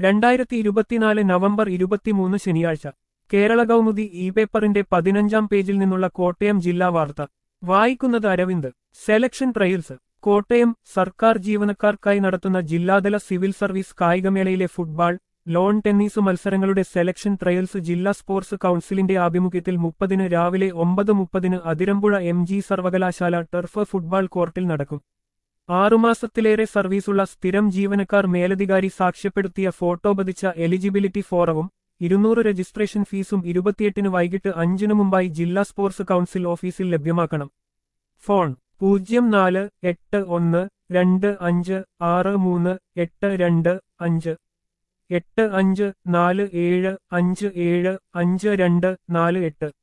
രണ്ടായിരത്തി ഇരുപത്തിനാല് നവംബർ ഇരുപത്തിമൂന്ന് ശനിയാഴ്ച കേരള കൗമുദി ഇ പേപ്പറിന്റെ പതിനഞ്ചാം പേജിൽ നിന്നുള്ള കോട്ടയം ജില്ലാ വാർത്ത വായിക്കുന്നത് അരവിന്ദ് സെലക്ഷൻ ട്രയൽസ് കോട്ടയം സർക്കാർ ജീവനക്കാർക്കായി നടത്തുന്ന ജില്ലാതല സിവിൽ സർവീസ് കായികമേളയിലെ ഫുട്ബോൾ ലോൺ ടെന്നീസ് മത്സരങ്ങളുടെ സെലക്ഷൻ ട്രയൽസ് ജില്ലാ സ്പോർട്സ് കൗൺസിലിന്റെ ആഭിമുഖ്യത്തിൽ മുപ്പതിന് രാവിലെ ഒമ്പത് മുപ്പതിന് അതിരമ്പുഴ എം ജി സർവകലാശാല ടർഫ് ഫുട്ബോൾ കോർട്ടിൽ നടക്കും ആറുമാസത്തിലേറെ സർവീസുള്ള സ്ഥിരം ജീവനക്കാർ മേലധികാരി സാക്ഷ്യപ്പെടുത്തിയ ഫോട്ടോ പതിച്ച എലിജിബിലിറ്റി ഫോറവും ഇരുന്നൂറ് രജിസ്ട്രേഷൻ ഫീസും ഇരുപത്തിയെട്ടിന് വൈകിട്ട് അഞ്ചിനു മുമ്പായി ജില്ലാ സ്പോർട്സ് കൗൺസിൽ ഓഫീസിൽ ലഭ്യമാക്കണം ഫോൺ പൂജ്യം നാല് എട്ട് ഒന്ന് രണ്ട് അഞ്ച് ആറ് മൂന്ന് എട്ട് രണ്ട് അഞ്ച് എട്ട് അഞ്ച് നാല് ഏഴ് അഞ്ച് ഏഴ് അഞ്ച് രണ്ട് നാല് എട്ട്